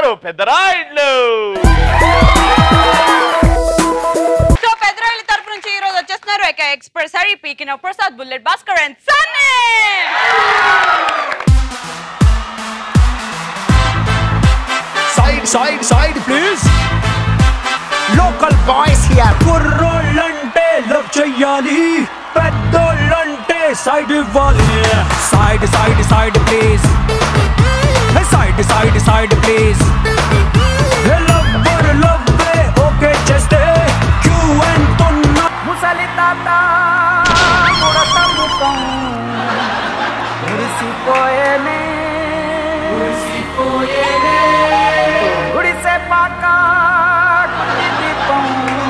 వస్తున్నారు పెద్దరాయిళ్ళు సో పెద్దరాయిల తరపు నుంచి ఈ రోజు వచ్చేస్తున్నారు ఏక ఎక్స్ప్రెస్ హరి పీకిన Prasad bullet Bhaskar and Sunny side side side please local boys here కుర్రోళ్ళంటే లవ్ చెయ్యాలి పెద్దోళ్ళంటే సైడ్ ఇవ్వాలి side side side please side side side please lover లవ్వే ఓకే చేస్తే క్యూ అంటున్న ముసలి తాత ముడత ముఖం మురిసిపోయేనే మురిసిపోయేనే గుడిసె పాక గుడి దీపం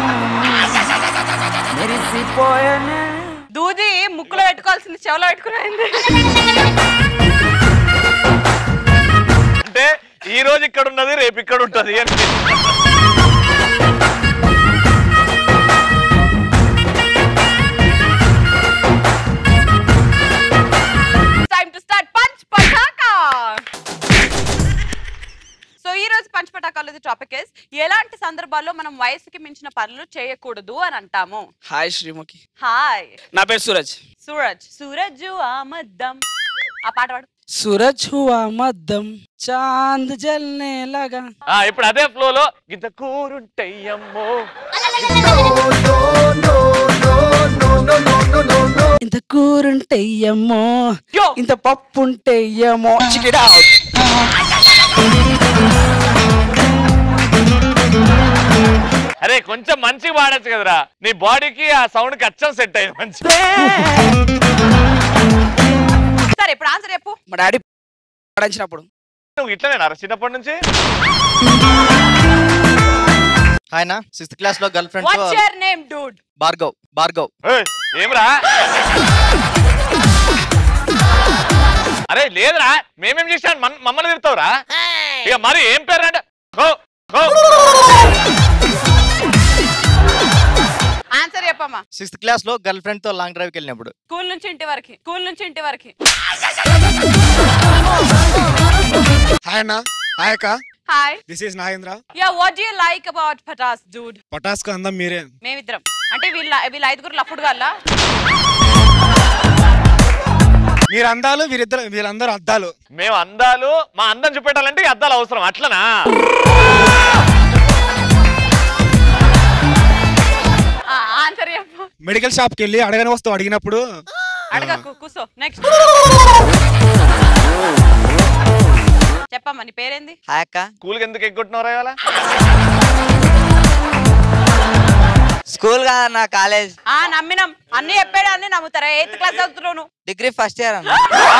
మెరిసిపోయేనే దూది ముక్కులో పెట్టుకోవాల్సింది చెవులో పెట్టుకునేది అంటే ఈ రోజు ఇక్కడ ఉన్నది రేపు ఇక్కడ ఉంటది అని time to start punch Pataka so ఈ రోజు పంచ్ పటాకాలు టాపిక్ ఇస్ ఎలాంటి సందర్భాల్లో మనం వయసుకి మించిన పనులు చేయకూడదు అని అంటాము హాయ్ శ్రీముఖి హాయ్ నా పేరు సూరజ్ సూరజ్ సూరజ్ ఆమద్దం ఆ పాట పాడు సూరజ్ హువా మద్దం చాంద్ జల్నే లగా ఆ, ఇప్పుడు అదే ఫ్లో లో ఇంత కూరుంటయ్యమ్మో ఇంత కూరుంటెయ్యమ్మో Yo. ఇంత పప్పుంటెయ్యమ్మో చికెట్ అరే కొంచెం మంచిగా పాడచ్చు కదరా నీ బాడీకి ఆ సౌండ్ కి అచ్చం సెట్ అయింది మంచి సరే ఇప్పుడు ఆన్సర్ చెప్పు మా డాడీ పాడించినప్పుడు నువ్వు ఇట్లనేనా చిన్నప్పటి నుంచి ఆయన సిక్స్త్ క్లాస్ లో girl friend what's your name dude Bhargav Bhargav ఏయ్, ఏమ్రా అరే లేదురా మేమేం చేసాను మమ్మల్ని తిడతావురా ఇక మరి ఏం పేరు అంటే ఆన్సర్ చెప్పమ్మా సిక్స్త్ క్లాస్ లో గర్ల్ ఫ్రెండ్ తో లాంగ్ డ్రైవ్ కి వెళ్ళినప్పుడు స్కూల్ నుంచి ఇంటి వరకు స్కూల్ నుంచి ఇంటి వరకు హాయ్ అన్న హాయ్ అక్క hi this is Nagendra yeah what you like about Patas dude పటాస్కు అందం మీరే మేమిద్దరం అంటే వీళ్ళ వీళ్ళ ఐదుగురు లఫుడు గల్ల మీరు అందాలు వీరిద్దరు వీళ్ళందరూ అద్దాలు మేము అందాలు మా అందం చూపెట్టాలంటే ఈ అద్దాలు అవసరం అట్లనా ఆన్సర్ చెప్పు మెడికల్ షాప్ కి వెళ్ళి అడగని వస్తువు అడిగినప్పుడు అడగకు కూసో నెక్స్ట్ చెప్పమ్మా నీ పేరేంది హాయ్ అక్క స్కూల్కి ఎందుకు ఎగ్గొట్టినవరా ఇవాళ స్కూల్ కాదన్న కాలేజ్ ఆ నమ్మినాం అన్ని చెప్పాడు అన్ని నమ్ముతారా ఎయిత్ క్లాస్ చదువుతున్నావు నువ్వు. డిగ్రీ ఫస్ట్ ఇయర్ అన్న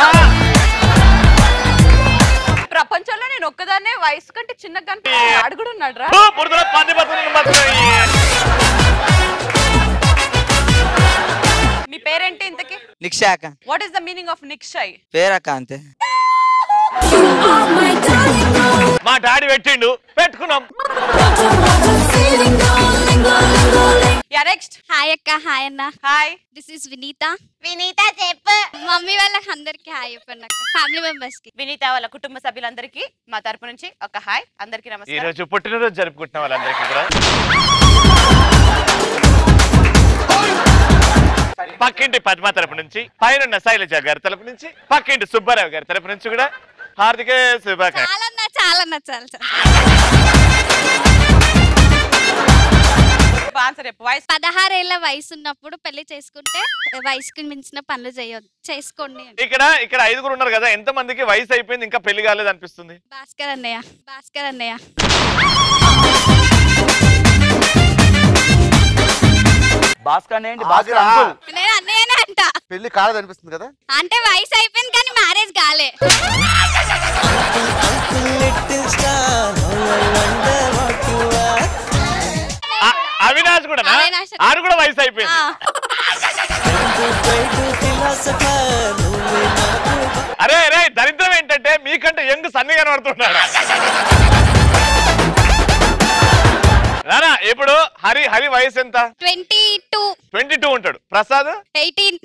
ప్రపంచంలో నేను ఒక్కదాన్నే వయసు కంటే చిన్నగా అడుగుడు ఉన్నాడు రా ఫు, బురదలో పంది బతుకులు బతుకులు. మీ పేరేంటి ఇంతకి నిక్షా అక్క what is the meaning of Nikshay పేరు అక్క అంతే మా డాడీ పెట్టిండు పెట్టుకున్నాం యా నెక్స్ట్ హాయ్ అక్క హాయ్ అన్న hi this is Vineetha Vineetha చెప్పు మమ్మీ వాళ్ళకి అందరికి హాయ్ చెప్పండి అక్క ఫ్యామిలీ మెంబర్స్ కి వినీత వాళ్ళ కుటుంబ సభ్యులందరికీ మా తరపు నుంచి ఒక హాయ్ అందరికీ ఈ నమస్కారం రోజు పుట్టినరోజు జరుపుకుంటున్న వాళ్ళందరికీ కూడా పక్కింటి పద్మ తరపు నుంచి పైన శైలజ గారి తరపు నుంచి పక్కింటి సుబ్బారావు గారి తరపు నుంచి కూడా హార్దిక శుభాకాంక్ష చాలా అన్న చాలా అన్న చాలా చాలా ఆన్సర్ చెప్పు వయసు పదహారేళ్ల వయసు ఉన్నప్పుడు పెళ్లి చేసుకుంటే వయసుకి మించిన పనులు చేయొద్దు చేసుకోండి అని. ఇక్కడ ఇక్కడ ఐదుగురు ఉన్నారు కదా ఎంత మందికి వయసు అయిపోయింది ఇంకా పెళ్లి కాలేదు అనిపిస్తుంది భాస్కర్ అన్నయ్య భాస్కర్ అన్నయ్య భాస్కర్ ఏంటి భాస్కర్ భాస్కర్ uncle. నేను అన్నయ్యనే అంట పెళ్లి కాలేదనిపిస్తుంది కదా అంటే వయసు అయిపోయింది కానీ మ్యారేజ్ కాలే ఆ- అవినాష్ కూడా అవినాష్. ఆరు కూడా వయసు అయిపోయింది ఆ, అరే అరే దరిద్రం ఏంటంటే మీకంటే యంగ్ సన్ని కనబడుతున్నాడు రానా ఇప్పుడు హరి హరి వయసు ఎంత ట్వంటీ టూ ట్వంటీ టూ ఉంటాడు Prasad eighteen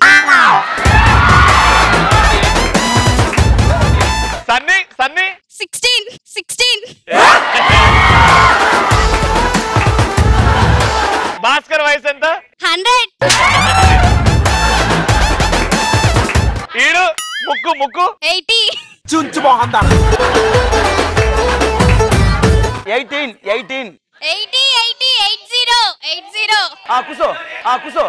Sunny Sunny sixteen sixteen ముక్కు eighty eighteen eighteen eighty eighty eight zero eight zero ఆ కుసో ఆ కుసో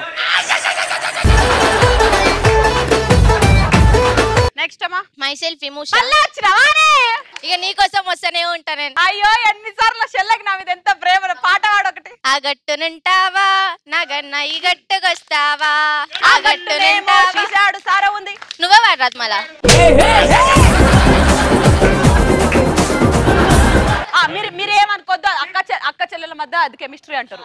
నెక్స్ట్ అమ్మా మై సెల్ఫ్ ఇమోషన్ మళ్ళా వచ్చినావానే ఇక నీకోసం వస్తూనే ఉంటా నేను అయ్యో ఎన్నిసార్లు చెల్లెకి నా మీద ఎంత ప్రేమ పాట పాడొకటి ఆ గట్టునుంటావా నా గన్న ఈ గట్టుకొస్తావా ఆ ఆ గట్టునుంటావా గట్టునేమో చూశాడు సారా ఉంది నువ్వే వాడరాదు మళ్ళా ఆ, మీరు మీరు ఏమనుకోద్దు అక్క చె- అక్క చెల్లెల మధ్య అది కెమిస్ట్రీ అంటారు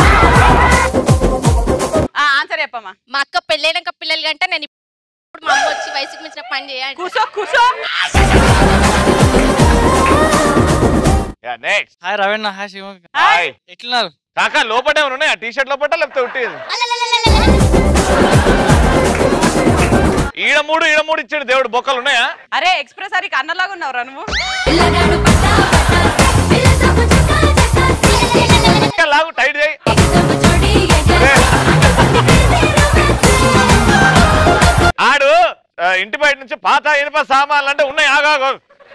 ఆన్సర్ చెప్పమ్మా మా అక్క పెళ్ళైనాక పిల్లలు కంటే నేను ఇప్పుడు మా అమ్మ వచ్చి వయసుకు మించిన పని చేయాలి కూసో కూసో next hi Raveena hi Shiva hi ఎట్లున్నారు కాకా లోపటే ఉన్నాయా టీ షర్ట్ లోపట లేకపోతే ఉట్టి ఈడ మూడు ఈడ మూడు ఇచ్చాడు దేవుడు బొక్కలు ఉన్నాయా అరే ఎక్స్ప్రెస్ అరికి అన్నలాగా ఉన్నావురా నువ్వు ఇంకా లాగు టైట్ చేయి ఆడు ఆ, ఇంటి బయట నుంచి పాత ఇనుప సామాన్లు అంటే ఉన్నాయి ఆగాగు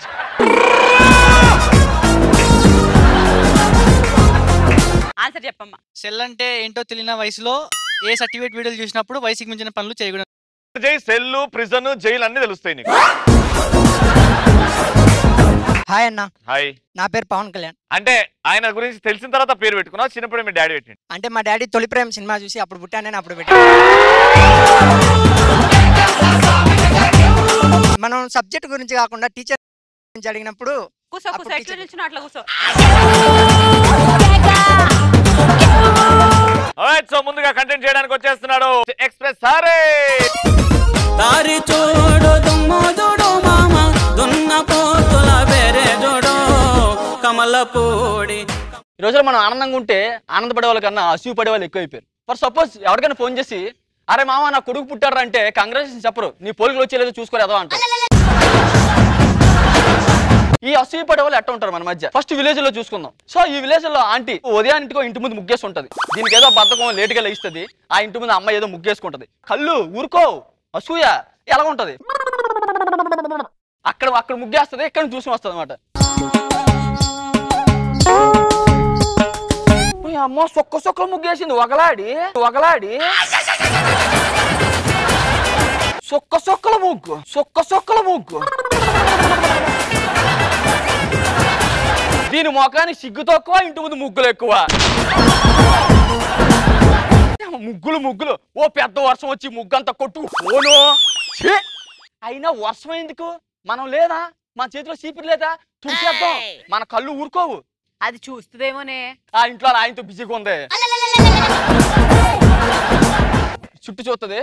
ఆన్సర్ చెప్పమ్మా సెల్ అంటే ఏంటో తెలియని వయసులో ఏ సర్టిఫికేట్ వీడియోలు చూసినప్పుడు వయసుకి మించిన పనులు చేయకూడదు జై సెల్లు ప్రిజన్ జైలు అన్ని తెలుస్తాయి నీకు హాయ్ అన్న హాయ్ నా పేరు పవన్ కళ్యాణ్ అంటే ఆయన గురించి తెలిసిన తర్వాత పేరు పెట్టుకున్నావు చిన్నప్పుడు మీ డాడీ పెట్టిండు అంటే మా డాడీ తొలి ప్రేమ సినిమా చూసి అప్పుడు పుట్టాను నేను అప్పుడు పెట్టాను మనం సబ్జెక్ట్ గురించి కాకుండా టీచర్ గురించి అడిగినప్పుడు కూసో అప్పుడు కూసో ఎట్లా teacher. నిల్చున్నా అట్లా కూసో సో ముందుగా కంటెంట్ చేయడానికి వచ్చేస్తున్నాడు ఎక్స్ప్రెస్ సారే దారి చూడు దుమ్ము చూడు మామ దున్న పోతుల బెరే చూడు కమలపూడి ఈ రోజులో మనం ఆనందంగా ఉంటే ఆనందపడే వాళ్ళకన్నా అసూయ పడే వాళ్ళు ఎక్కువైపోయారు ఫర్ సపోజ్ ఎవరికైనా ఫోన్ చేసి అరే మామ నా కొడుకు పుట్టాడు అంటే కంగ్రాచులేషన్ చెప్పరు నీ పోలికలు వచ్చేలేదో చూసుకోలేదో అంటారు ఈ అసూయ పడే వాళ్ళు ఎట్ట ఉంటారు మన మధ్య ఫస్ట్ విలేజ్ లో చూసుకుందాం సో ఈ విలేజ్ లో ఆంటీ ఉదయానికో ఇంటి ముందు ముగ్గేసి ఉంటది దీనికి ఏదో బద్ధకం లేటుగా లేస్తుంది ఆ ఇంటి ముందు అమ్మాయి ఏదో ముగ్గేసుకుంటది కళ్ళు ఊరుకో అసూయ ఎలా ఉంటది అక్కడ అక్కడ ముగ్గేస్తుంది ఇక్కడ చూసి వస్తుంది అనమాట అమ్మ సొక్క సొక్క ముగ్గేసింది ఒకలాడి ఒకలాడి సొక్క సొక్కల ముగ్గు సొక్క సొక్కల ముగ్గు దీని మొఖానికి సిగ్గు తక్కువ ఇంటి ముందు ముగ్గులు ఎక్కువ ముగ్గులు ముగ్గులు ఓ పెద్ద వర్షం వచ్చి ముగ్గు అంతా కొట్టు ఓను ఛీ! అయినా వర్షం ఎందుకు మనం లేదా మన చేతిలో చీపిరి లేదా తుడిచేద్దాం మన కళ్ళు ఊరుకోవు అది చూస్తుందేమోనే ఆ ఇంట్లో వాళ్ళ ఆయనతో బిజీగా ఉంది చుట్టూ చూస్తుంది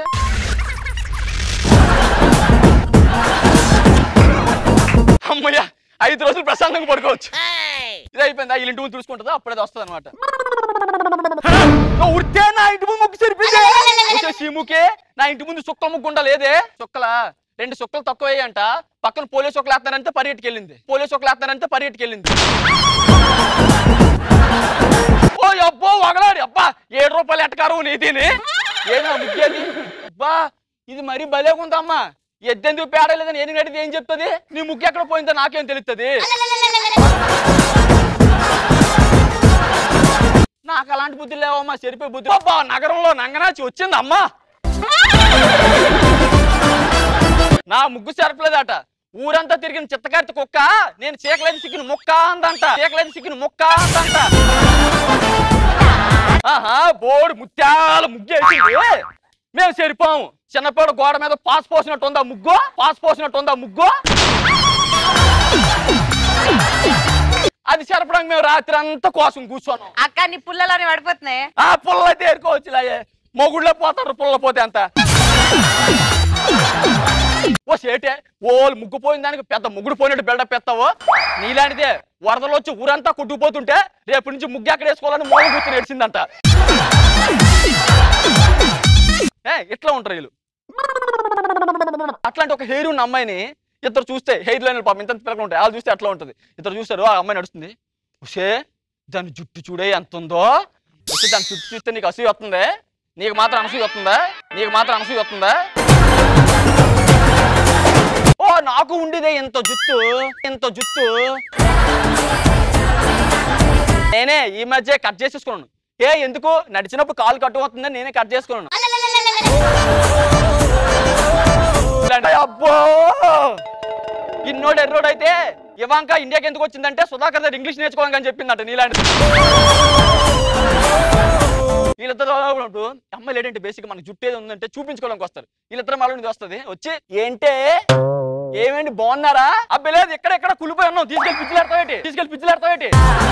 అమ్మయ్య ఐదు రోజులు ప్రశాంతంగా పడుకోవచ్చు ఇది అయిపోయింది ఆ ఇంటి ముందు చూసుకుంటుందా అప్పుడే వస్తుంది అనమాట ఉడితే నా ఇంటి ముందు ముగ్గు సరిపోయింది సీముకే నా ఇంటి ముందు సుక్కల ముగ్గు ఉండలేదే సుక్కలా రెండు సుక్కలు తక్కువ అంట పక్కన పోలీస్ సుక్కలు వేస్తున్నారంటే పరిగెట్టుకు వెళ్ళింది పోలీస్ సుక్కలు వేస్తున్నారంటే పరిగెట్టుకు వెళ్ళింది ఓ అబ్బో వగలాడి అబ్బా ఏడు రూపాయలు ఎట్టకారం నీతిని ఏనా ముగ్గేది అబ్బా ఇది మరీ భలే ఉందమ్మా ఎద్దెందుకు పేడలేదని ఏది నడితే ఏం చెప్తుంది నీ ముగ్గు ఎక్కడ పోయిందో నాకేం తెలుస్తుంది నాకు అలాంటి బుద్ధి లేవమ్మా చెరిపే బుద్ధి అబ్బా నగరంలో నంగనాచి వచ్చింది అమ్మా నా ముగ్గు చెరపలేదట ఊరంతా తిరిగిన చిత్తకారిత కుక్క నేను చీకలేదు సిక్కిన ముక్క అందంట చీకలేదు సిక్కిన ముక్క అందంట ఆహా బోర్డు ముత్యాల ముగ్గు వేసింది మేము సరిపోము చిన్నపాడు గోడ మీద పాస్ పోసినట్టు ఉందా ముగ్గు పాస్ పోసినట్టు ఉందా ముగ్గు అది చెరపడానికి మేము రాత్రి అంతా కోసం కూర్చోన్నాం అక్క నీ పుల్లలని పడిపోతున్నాయి ఆ పుల్ల తేరుకోవచ్చు మొగుళ్ళో పోతారు పుల్ల పోతే అంత ఓ సేటే ఓ ముగ్గు పోయిన దానికి పెద్ద ముగ్గుడు పోయినట్టు బిల్డప్ ఎత్తావు నీలాంటిదే వరదలు వచ్చి ఊరంతా కొట్టుకుపోతుంటే రేపు నుంచి ముగ్గు ఎక్కడ వేసుకోవాలని మూల కూర్చొని ఏడ్చిందంట ఏ ఇట్లా ఉంటారు వీళ్ళు అట్లాంటి ఒక హెయిర్ ఉన్న అమ్మాయిని ఇద్దరు చూస్తే హెయిర్ లైన్ పాపం ఇంత పిల్లలు ఉంటాయి వాళ్ళు చూస్తే అట్లా ఉంటుంది ఇద్దరు చూస్తారు ఆ అమ్మాయి నడుస్తుంది ఉషే దాని జుట్టు చూడే ఎంత ఉందో ఉషే దాని జుట్టు చూస్తే నీకు అసూయ వస్తుంది నీకు మాత్రం అనసూయ వస్తుందా నీకు మాత్రం అనసూయ వస్తుందా ఓ నాకు ఉండేదే ఇంత జుత్తు ఇంత జుత్తు నేనే ఈ మధ్య కట్ చేసేసుకున్నాను ఏ ఎందుకు నడిచినప్పుడు కాలు కట్టు అవుతుందని నేనే కట్ చేసుకున్నాను ఇలాంటి- అబ్బో ఇన్నోడు ఎర్రోడు అయితే ఇవాంక ఇండియాకి ఎందుకు వచ్చిందంటే సుధాకర్ దగ్గర ఇంగ్లీష్ నేర్చుకోవడానికి అని చెప్పిందంట నీలాంటి వీళ్ళిద్దరు ఉన్నప్పుడు అమ్మాయిలు ఏంటంటే బేసిక్ మనకు జుట్టు ఏది ఉందంటే చూపించుకోవడానికి వస్తారు వీళ్ళిద్దరు మళ్ళీ ఇది వస్తుంది వచ్చి ఏంటే ఏమేంటి బాగున్నారా అబ్బాయి లేదు ఎక్కడెక్కడ కులిపోయి ఉన్నాం తీసుకెళ్ళి పిచ్చిలాడతావేటి తీసుకెళ్ళి పిచ్చిలాడతావేటి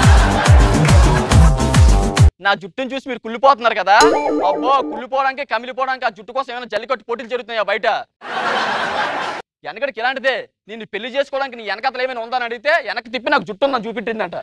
నా జుట్టుని చూసి మీరు కుళ్ళిపోతున్నారు కదా అబ్బో కుళ్ళిపోవడానికి కమిలిపోవడానికి ఆ జుట్టు కోసం ఏమైనా జల్లికట్టు పోటీలు జరుగుతున్నాయా బయట వెనకడికి ఇలాంటిదే నేను పెళ్లి చేసుకోవడానికి నీ వెనకతలు ఏమైనా ఉందని అడిగితే వెనక్కి తిప్పి నాకు జుట్టు ఉందని చూపించిందంట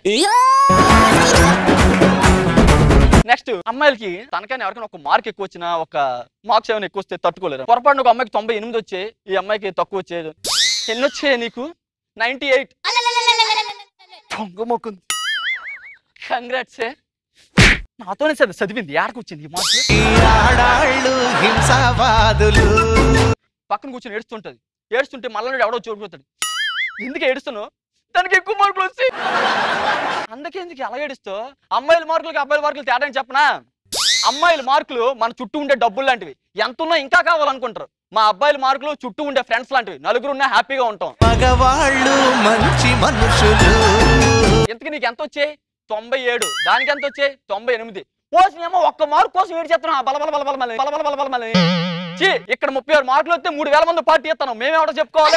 నెక్స్ట్ అమ్మాయిలకి తనకైనా ఎవరికైనా ఒక మార్క్ ఎక్కువ వచ్చినా ఒక మార్క్స్ ఏమైనా ఎక్కువ వస్తే తట్టుకోలేరు పొరపాటు ఒక అమ్మాయికి తొంభై ఎనిమిది వచ్చే ఈ అమ్మాయికి తక్కువ వచ్చేది ఎన్ని వచ్చాయి నీకు నైన్టీ ఎయిట్ మొక్కుంది కంగ్రాట్స్ నాతోనే చదివి చదివింది ఆడకు వచ్చింది ఈ మార్కులు ఆడాళ్ళు హింసావాదులు పక్కన కూర్చొని ఏడుస్తుంటది ఏడుస్తుంటే మళ్ళీ ఎవడో చూడిపోతాడు ఎందుకు ఏడుస్తున్నావు దానికి ఎక్కువ మార్కులు వచ్చి అందుకే ఎందుకు అలా ఏడుస్తావు అమ్మాయిల మార్కులకి అబ్బాయిల మార్కులు తేడా అని చెప్పనా అమ్మాయిల మార్కులు మన చుట్టూ ఉండే డబ్బులు లాంటివి ఎంత ఉన్నా ఇంకా కావాలనుకుంటారు మా అబ్బాయిల మార్కులు చుట్టూ ఉండే ఫ్రెండ్స్ లాంటివి నలుగురు ఉన్నా హ్యాపీగా ఉంటాం మగవాళ్ళు మంచి మనుషులు ఇంతకు నీకు ఎంత వచ్చాయి తొంభై ఏడు దానికి ఎంత వచ్చాయి తొంభై ఎనిమిది పోసిన ఏమో ఒక్క మార్క్ కోసం ఏడు చేస్తున్నాం బల బల బల బల బల బల బల బల బల చీ ఇక్కడ ముప్పై ఆరు మార్కులు వస్తే మూడు వేల మంది పార్టీ ఇస్తాను మేమేమిటో చెప్పుకోవాలి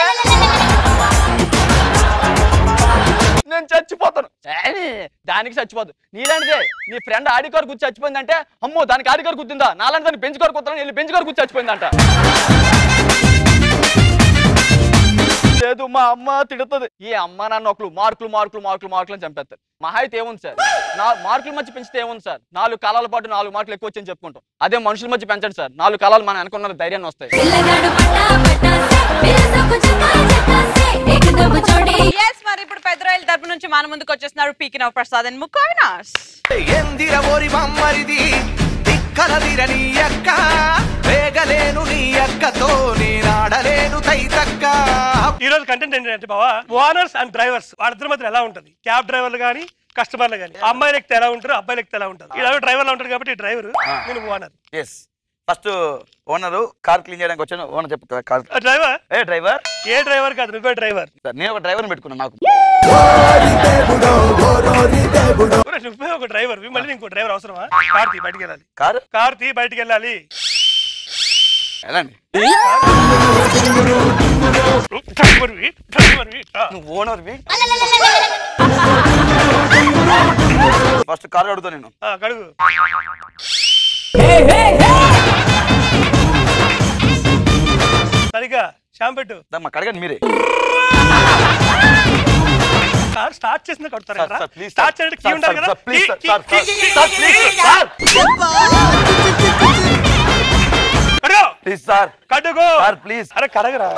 నేను చచ్చిపోతాను ఏయ్, దానికి చచ్చిపోదు నీలాంటిదే నీ ఫ్రెండ్ ఆడి కారు గుర్చి చచ్చిపోయిందంటే అమ్మో దానికి ఆడి కారు గుర్తుందా నాలాంటి దాన్ని బెంచ్ కారు కుత్తాను వెళ్ళి బెంచ్ కారు గుర్చి చచ్చిపోయిందంట లేదు మా అమ్మ తిడుతుంది ఈ అమ్మ నాన్న ఒకరు మార్కులు మార్కులు మార్కులు మార్కులు అని చంపేస్తారు మహా అయితే ఏముంది సార్ నా మార్కుల మధ్య పెంచితే ఏముంది సార్ నాలుగు కాలాల పాటు నాలుగు మార్కులు ఎక్కువ వచ్చని చెప్పుకుంటాం అదే మనుషుల మధ్య పెంచండి సార్ నాలుగు కాలాలు మనం అనుకున్న ధైర్యాన్ని వస్తాయి ఎస్ మరి ఇప్పుడు పెద్దరాయిల తరపు నుంచి మన ముందుకు వచ్చేస్తున్నారు పీకినవ్ ప్రసాద్ అండ్ ముక్కు అవినాష్ ఎందిర ఓరి బమ్మరిది తిక్కలదిర నీ అక్క వేగలేను నీ అక్కతో నేనాడలేను తైతక్క ఈ రోజు కంటెంట్ ఏంటంటే బావా ఓనర్స్ అండ్ డ్రైవర్స్ వాళ్ళిద్దరి మధ్య ఎలా ఉంటుంది క్యాబ్ డ్రైవర్లు కానీ కస్టమర్లు కానీ అమ్మాయిలు ఎక్కితే ఎలా ఉంటారు అబ్బాయిలు ఎక్కితే ఎలా ఉంటారు ఇలా డ్రైవర్లు ఉంటారు కాబట్టి డ్రైవర్ నేను owner yes first owner car clean చేయడానికి వచ్చాను ఓనర్ చెప్పు కార్ డ్రైవర్ ఏ డ్రైవర్ ఏ డ్రైవర్ కాదు నువ్వే డ్రైవర్ నేను ఒక డ్రైవర్ని పెట్టుకున్నాను నాకు నువ్వే ఒక డ్రైవర్ మళ్ళీ ఇంకో డ్రైవర్ అవసరమా కార్ తీ బయటికి వెళ్ళాలి కారు కార్ తీ బయటికి వెళ్ళాలి ఎలాండి డ్రైవర్వి, డ్రైవర్వి. ఆ. నువ్వు ఓనర్వి ఫస్ట్ కారు అడుగుతా నేను ఆ, కడుగు సరిగా షాంపెట్టు పెట్టు దమ్మా కడగండి మీరే కార్ స్టార్ట్ చేసిన కడుతారా sir, sir, please, start sir. చేయడానికి కీ సార్, ఉండాలి సార్, కదా sir, please, key, sir, key, sir, key, sir, key, sir, key, please, key. Sir. కడుగు ప్లీజ్ సార్ కడుగు సార్ ప్లీజ్ అరే కడగరా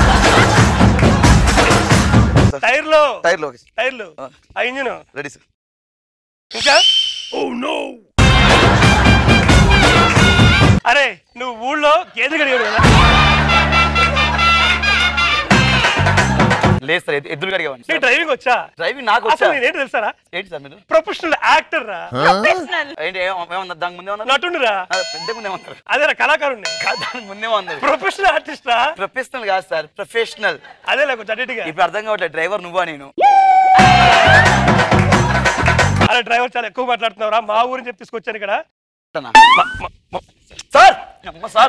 టైర్లు టైర్లో టైర్లు ఆ. ఆ ఇంజిన్ రెడీ సార్ ఇంకా ఓ నో అరే నువ్వు ఊళ్ళో గేదె కడిగాడు కదా లేదు సార్ ఎద్దు- ఎద్దులు కడిగేవాడిని నీకు సార్. డ్రైవింగ్ వచ్చా డ్రైవింగ్ నాకు వచ్చా అసలు నేనేంటి తెలుసారా ఏంటి సార్ మీరు ప్రొఫెషనల్ యాక్టర్ రా ప్రొఫెషనల్ ఏంటి ఏమ- ఏమన్నారు దానికి ముందే ఉన్నారు నటుండురా పెద్ద ముందే ఉన్నారు అదేరా కళాకారుణ్ణి దానికి ముందే ఉన్నారు ప్రొఫెషనల్ ఆర్టిస్ట్ రా ప్రొఫెషనల్ కాదు సార్ ప్రొఫెషనల్ అదే లేకు చడిగా ఇప్పుడు అర్థం కావట్లేదు డ్రైవర్ నువ్వా నేను అరే డ్రైవర్ చాలా ఎక్కువ మాట్లాడుతున్నావురా మా ఊరిని చెప్పి తీసుకొచ్చాను ఇక్కడ అంతనా? సార్ అమ్మ సార్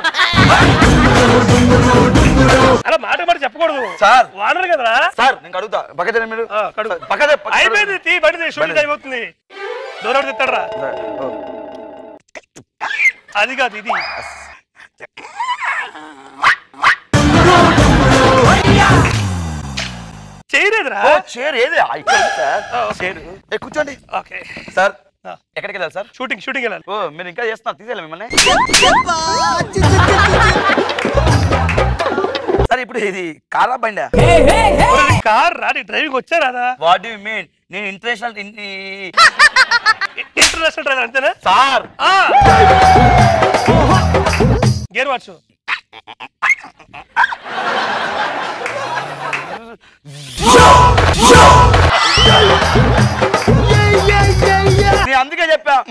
అలా మాట మాట చెప్పకూడదు సార్. వాడరు కదరా సార్ నేను అడుగుతా పక్కన మీరు ఆ, కడుగు. పక్కదే అయిపోయింది తీ బండి షూటింగ్ బండి. అయిపోతుంది దూరం తిట్టాడరా అది కాదు ఇది చేయలేదురా ఓ చైర్ ఏది ఆ, ఇక్కడ ఉంది సార్ చైర్ ఏ కూర్చోండి ఓకే సార్ ఆ. ఎక్కడికి వెళ్ళాలి సార్ షూటింగ్ షూటింగ్ వెళ్ళాలి ఓ మీరు ఇంకా చేస్తున్నారు తీసేయాలి మిమ్మల్ని సార్ ఇప్పుడు ఇది కారా బండా ఒరేయ్, కార్ రా నీకు డ్రైవింగ్ వచ్చా రాదా వాట్ డూ మీన్ నేను ఇంటర్నేషనల్ ఇంటర్నేషనల్ డ్రైవర్ అంతేనా సార్ గేర్ వాచ్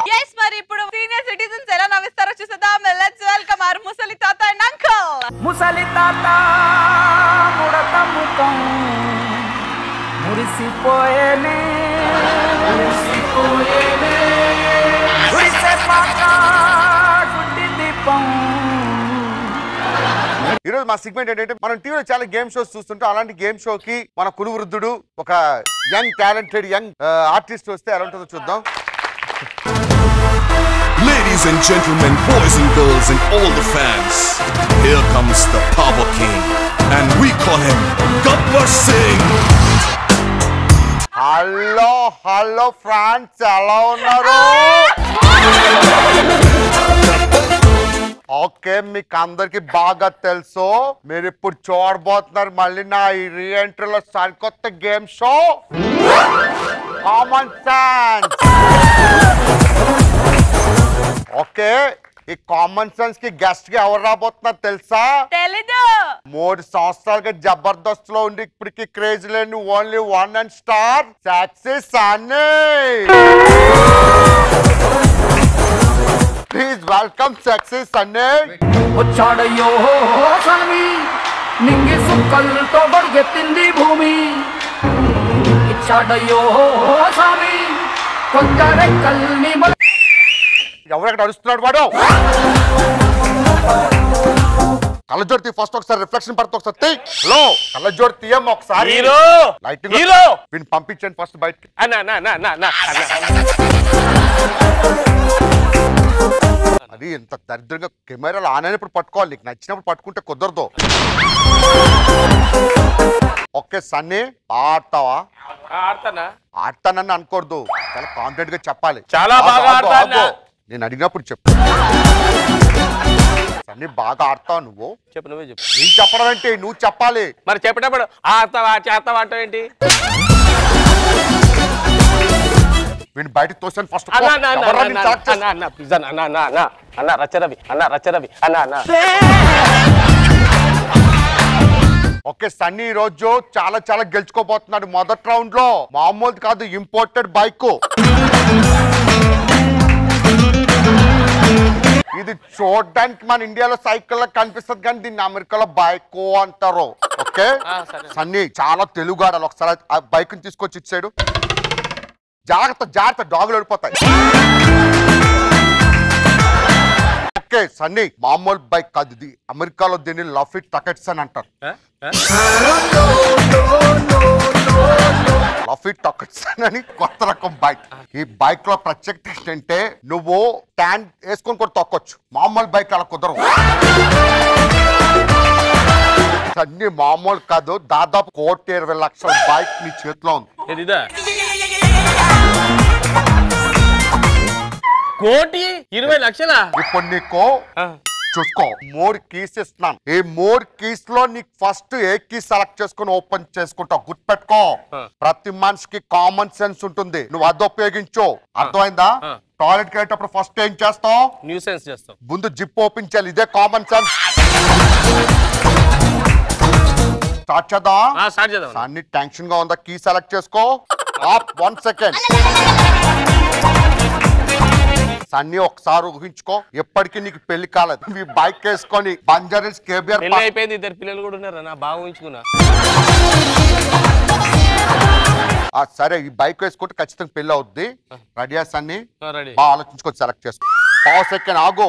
ఎస్ మరి ఇప్పుడు సీనియర్ సిటిజన్స్ ఎలా నవ్విస్తారో చూసేద్దాం లెట్స్ వెల్కమ్ ఆర్ ముసలి తాత అండ్ అంకల్ ముసలి తాత ముడత ముఖం మురిసిపోయేనే మురిసిపోయేనే మురిసే పాక గుడ్డి దీపం ఈరోజు మా సిగ్మెంట్ ఏంటంటే మనం టీవీలో చాలా గేమ్ షోస్ చూస్తుంటాం అలాంటి గేమ్ షోకి మన కులు వృద్ధుడు ఒక యంగ్ టాలెంటెడ్ యంగ్ ఆర్టిస్ట్ వస్తే ఎలా ఉంటుందో చూద్దాం Ladies and gentlemen, boys and girls, and all the fans, here comes the Power King, and we call him Gabbar Singh. Hello hello France ఎలా ఉన్నారు ఓకే మీకు అందరికి బాగా తెలుసు మీరు ఇప్పుడు చూడబోతున్నారు మళ్ళీ నా ఈ రీఎంట్రీలో సరికొత్త game show common sense okay ఈ కామన్ సెన్స్ కి గెస్ట్ కి ఎవరు రాబోతున్నారు తెలుసా తెలీదు మూడు సంవత్సరాలుగా జబర్దస్త్ లో ఉండి ఇప్పటికి క్రేజ్ లేని only one and star success అన్నీ ప్లీజ్ వెల్కమ్ సక్సెస్ అన్నీ వచ్చాడయ్యో స్వామి నింగి సుక్కలతో బడిగెత్తింది భూమి ఇచ్చాడయ్యో స్వామి కొత్త రెక్కల్ని మొల- ఎవరెక్కడ అరుస్తున్నాడు వాడు కళ్ళజోడి తీ ఫస్ట్ ఒకసారి రిఫ్లెక్షన్ పడుతుంది ఒకసారి తీ హలో కళ్ళజోడి తీయమ్మ ఒకసారి హీరో! Lighting hero! వీడిని పంపించండి ఫస్ట్ బయటకి అన్నా అన్నా అన్నా అన్నా అన్నా అది ఎంత దరిద్రంగా కెమెరాలు ఆన్ అయినప్పుడు పట్టుకోవాలి నీకు నచ్చినప్పుడు పట్టుకుంటే కుదరదు ఓకే సన్నీ ఆడతావా ఆడతానా ఆడతానని అనుకోవద్దు చాలా కాన్ఫిడెంట్ గా చెప్పాలి చాలా ఆగు, బాగా ఆగు, ఆడతానా? ఆగు. నేను అడిగినప్పుడు చెప్పు సన్నీ బాగా ఆడతావు నువ్వు చెప్పు నువ్వే చెప్పు నేను చెప్పడం ఏంటి నువ్వు చెప్పాలి మరి చెప్పేటప్పుడు ఆడతావా చేస్తావా అంటావు ఏంటి వీడిని బయటకు తోసాను ఫస్ట్ అన్న అన్న అన్న అన్న అన్న అన్న ప్లీజ్ అన్న అన్న అన్న అన్న అన్న రచ్చరవి అన్న రచ్చరవి అన్న అన్న ఓకే సన్నీ ఈ రోజు చాలా చాలా గెలుచుకోబోతున్నాడు మొదటి రౌండ్ లో మామూలు కాదు ఇంపోర్టెడ్ బైక్ ఇది చూడడానికి మన ఇండియాలో సైకిల్ లా కనిపిస్తుంది కానీ దీన్ని అమెరికాలో బైక్ అంటారు ఓకే సన్నీ చాలా తెలుగు ఆడాలి ఒకసారి ఆ బైక్ తీసుకొచ్చి ఇచ్చాడు జాగ్రత్త జాగ్రత్త డాగులు వెళ్ళిపోతాయి ఓకే సన్నీ మామూలు బైక్ కాదు ఇది అమెరికాలో దీన్ని లఫిట్ టకెట్స్ అని అంటారు లఫీ టకెట్స్ అని కొత్త రకం బైక్ ఈ బైక్ లో ప్రత్యేకత ఏంటంటే నువ్వు ట్యాంక్ వేసుకొని కూడా తొక్కొచ్చు మామూలు బైక్ అలా కుదరవు అన్ని మామూలు కాదు దాదాపు కోటి ఇరవై లక్షల బైక్ నీ చేతిలో ఉంది ఇదా కోటి ఇరవై లక్షల ఇప్పుడు నీకు చూసుకో మూడు కీస్ ఇస్తున్నాను ఈ మూడు కీస్ లో నీకు ఫస్ట్ ఏ కీ సెలెక్ట్ చేసుకుని ఓపెన్ చేసుకుంటావు గుర్తుపెట్టుకో ప్రతి మనిషికి కామన్ సెన్స్ ఉంటుంది నువ్వు అది ఉపయోగించు అర్థమైందా టాయిలెట్ కి వెళ్ళేటప్పుడు ఫస్ట్ ఏం చేస్తావు న్యూ సెన్స్ చేస్తాం ముందు జిప్ ఓపెన్ చేయాలి ఇదే కామన్ సెన్స్ స్టార్ట్ చేద్దాం స్టార్ట్ చేద్దాం అన్ని టెన్షన్ గా ఉందా కీ సెలెక్ట్ చేసుకో వన్ సెకండ్ సన్నీ ఒకసారి ఊహించుకో ఎప్పటికీ నీకు పెళ్లి కాలేదు ఈ బైక్ వేసుకొని బంజారీస్ కేబిఆర్ పెళ్లి అయిపోయింది ఇద్దరు పిల్లలు కూడా ఉన్నారు నా బాగా ఊహించుకున్నా సరే ఈ బైక్ వేసుకుంటే ఖచ్చితంగా పెళ్లి అవుద్ది రెడీయా సన్నీ రెడీ బాగా ఆలోచించుకొని సెలెక్ట్ చేసుకో పావు సెకండ్ ఆగు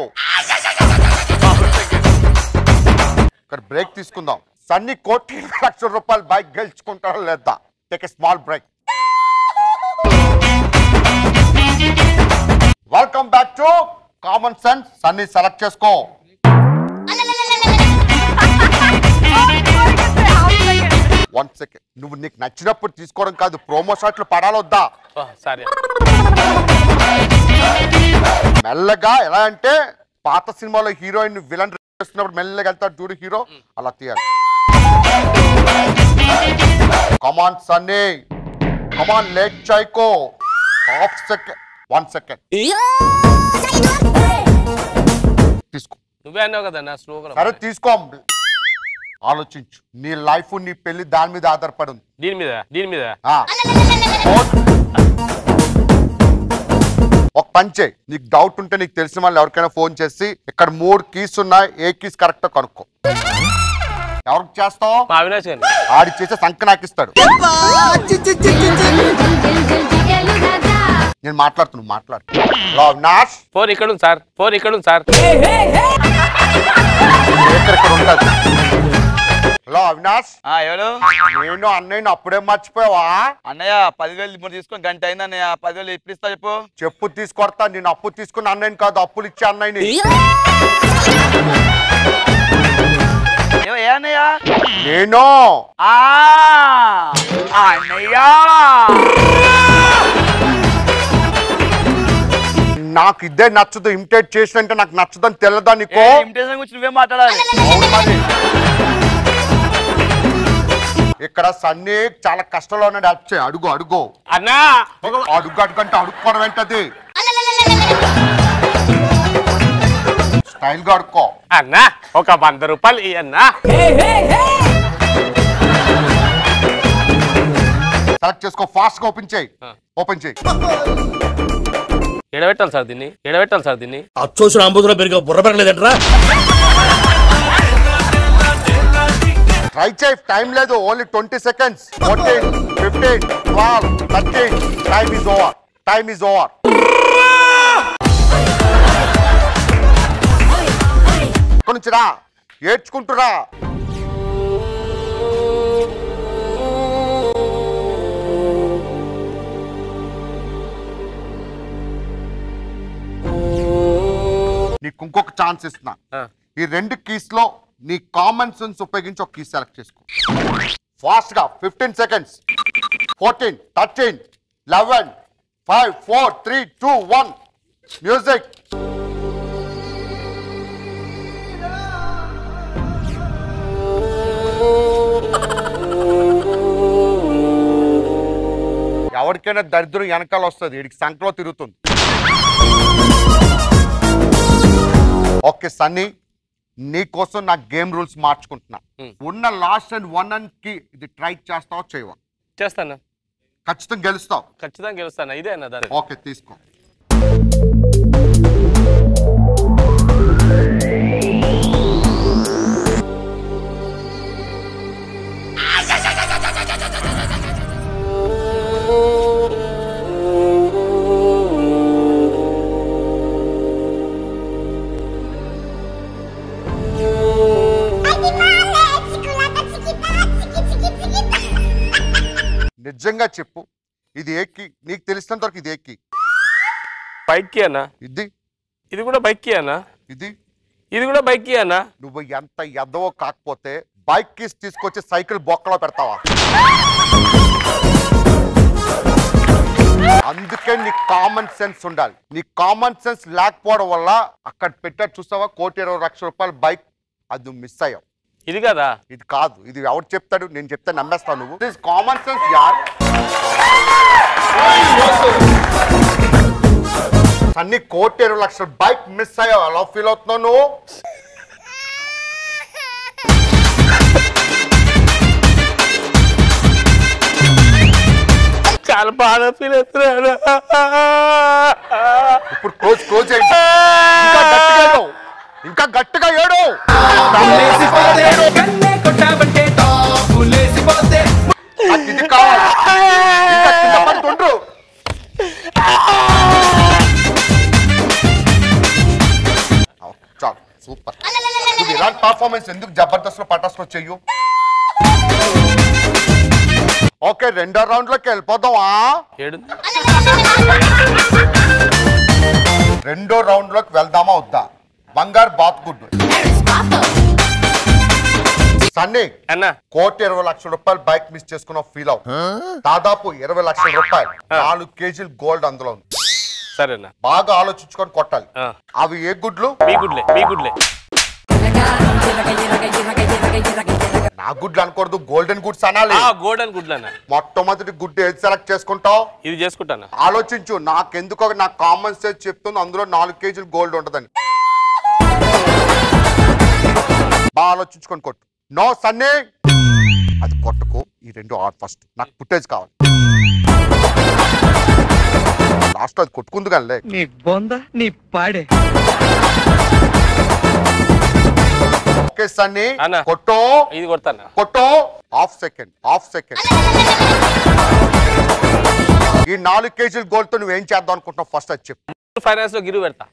ఇక్కడ బ్రేక్ తీసుకుందాం సన్నీ కోటి ఇరవై లక్షల రూపాయలు బైక్ గెలుచుకుంటారా లేదా take a small break welcome back to common sense Sunny select చేసుకో వన్ సెకండ్ నువ్వు నీకు నచ్చినప్పుడు తీసుకోవడం కాదు ప్రోమో షాట్లు పడాలొద్దా సరే మెల్లగా ఎలా అంటే పాత సినిమాలో హీరోయిన్ విలన్ చేస్తున్నప్పుడు మెల్లగా వెళ్తాడు చూడు హీరో అలా తీయాలి కమాన్ సన్నీ కమాన్ లేట్ చైకో హాఫ్ సెకండ్ వన్ సెకండ్ తీసుకో నువ్వే అన్నావు కదా నా స్లోగా సరే తీసుకో ఆలోచించు నీ లైఫ్ నీ పెళ్లి దాని మీద ఆధారపడి ఉంది దీని మీద దీని మీద ఆ. ఒక్క పంచే నీకు డౌట్ ఉంటే నీకు తెలిసిన వాళ్ళు ఎవరికైనా ఫోన్ చేసి ఇక్కడ మూడు కీస్ ఉన్నాయి ఏ కీస్ కరెక్ట్ కనుక్కో ఎవరికి చేస్తావు అవినాష్ గారు ఆడి చేసే సంఖ్య నాకు ఇస్తాడు నేను మాట్లాడుతున్నాను మాట్లాడు హలో అవినాష్ ఫోన్ ఇక్కడ ఉంది సార్ ఫోన్ ఇక్కడ ఉంది సార్ ఇక్కడ ఇక్కడ ఉంటుంది హలో అవినాష్ ఎవరు నేను అన్నయ్యని అప్పుడే మర్చిపోయావా అన్నయ్య పదివేలు ఇప్పుడు తీసుకొని గంట అయింది అన్నయ్య పదివేలు ఎప్పుడు ఇస్తా చెప్పు చెప్పు తీసుకొడతా నేను అప్పు తీసుకున్న అన్నయ్యని కాదు అప్పులు ఇచ్చే అన్నయ్యని ఏ- ఏ అన్నయ్య నేను ఆ అన్నయ్య నాకు ఇదే నచ్చదు ఇమిటేట్ చేసినంటే నాకు నచ్చదని తెల్లదా నీకో ఇమిటేషన్ గురించి నువ్వే మాట్లాడాలి అవును మరి. ఇక్కడ సన్నీ చాలా కష్టంలో ఉన్నాడు హెల్ప్ చేయి అడుగు అడుగు అన్నా అడుగు అడుగు అంటే అడుక్కోవడం ఏంటది స్టైల్ గా అడుక్కో అన్నా ఒక వంద రూపాయలు ఇయ్యన్నా సెలెక్ట్ చేసుకో ఫాస్ట్ గా ఓపెన్ చేయి ఓపెన్ చేయి ఎడబెట్టాలి సార్ దీన్ని ఎడబెట్టాలి సార్ దీన్ని అచ్చోసిన అంబుధులో పెరిగా బుర్ర పెరగలేదంటరా ట్రై చేయి టైం లేదు only twenty seconds fourteen fifteen twelve thirteen time is over time is over ఇక్కడ నుంచి రా ఏడ్చుకుంటురా నీకు ఇంకొక ఛాన్స్ ఇస్తున్నా ఈ రెండు కీస్ లో నీ కామన్ సెన్స్ ఉపయోగించి ఒక కీ సెలెక్ట్ చేసుకో ఫాస్ట్ గా fifteen seconds fourteen thirteen eleven five four three two one music ఎవరికైనా దరిద్రం వెనకాల వస్తుంది వీడికి సంకలో తిరుగుతుంది ఓకే సన్నీ నీ కోసం నా గేమ్ రూల్స్ మార్చుకుంటున్నా ఉన్న లాస్ట్ అండ్ వన్ అండ్ కి ఇది ట్రై చేస్తావో చేయవా చేస్తాను ఖచ్చితంగా గెలుస్తావు ఖచ్చితంగా గెలుస్తాను ఇదే అన్న దారి ఓకే తీసుకో నిజంగా చెప్పు ఇది ఏకి నీకు తెలిసినంత వరకు ఇది ఏకి బైక్కి అన్నా ఇది ఇది కూడా బైక్కి అన్నా ఇది ఇది కూడా బైక్కి అన్నా నువ్వు ఎంత ఎద్దవో కాకపోతే బైక్ కీస్ తీసుకొచ్చి సైకిల్ బొక్కలో పెడతావా అందుకే నీ కామన్ సెన్స్ ఉండాలి నీ కామన్ సెన్స్ లేకపోవడం వల్ల అక్కడ పెట్టాడు చూస్తావా కోటి ఇరవై లక్షల రూపాయల బైక్ అది నువ్వు మిస్ అయ్యావు ఇది కదా ఇది కాదు ఇది ఎవరు చెప్తాడు నేను చెప్తే నమ్మేస్తావు నువ్వు దిస్ కామన్ సెన్స్ యార్ అన్ని కోటి ఇరవై లక్షల బైక్ మిస్ అయ్యావు ఎలా ఫీల్ అవుతున్నావు నువ్వు చాలా బాగా ఫీల్ అవుతున్నాను ఇప్పుడు క్లోజ్ క్లోజ్ చేయండి ఇంకా గట్టిగా ఏడు ఇంకా గట్టిగా ఏడు నాకు ఇది కావాలి ఇంకా కింద పడుతుండ్రు చాలు సూపర్ నువ్వు ఇలాంటి పర్ఫార్మెన్స్ ఎందుకు జబర్దస్త్ లో పటాస్ లో చెయ్యు ఓకే రెండో రౌండ్ లోకి వెళ్ళిపోదామా ఏడు రెండో రౌండ్ లోకి వెళ్దామా వద్దా బంగారు బాత్ గుడ్డు సన్నీ అన్న కోటి ఇరవై లక్షల రూపాయలు బైక్ మిస్ చేసుకున్న ఫీల్ అవు దాదాపు ఇరవై లక్షల రూపాయలు నాలుగు కేజీలు గోల్డ్ అందులో ఉంది సరేనా బాగా ఆలోచించుకొని కొట్టాలి అవి ఏ గుడ్లు మీ గుడ్లే మీ గుడ్లే నా గుడ్లు అనకూడదు గోల్డెన్ గుడ్స్ అనాలి గోల్డెన్ గుడ్లు అన్న మొట్టమొదటి గుడ్డు ఏది సెలెక్ట్ చేసుకుంటావు ఇది చేసుకుంటాను ఆలోచించు నాకెందుకో నా కామన్ సెన్స్ చెప్తుంది అందులో నాలుగు కేజీలు గోల్డ్ ఉంటదని బాగా ఆలోచించుకొని కొట్టు నో సన్నీ అది కొట్టుకో ఈ రెండు ఆడ్ ఫస్ట్ నాకు ఫుటేజ్ కావాలి లాస్ట్ అది కొట్టుకుంది కానీ నీ బొంద నీ పాడే ఓకే సన్ని కొట్టో ఇది కొడతానా కొట్టో హాఫ్ సెకండ్ హాఫ్ సెకండ్ ఈ నాలుగు కేజీల గోల్డ్ తో నువ్వు ఏం చేద్దాం అనుకుంటున్నావు ఫస్ట్ అది చెప్పు ఫైనాన్స్ లో గిరువు పెడతా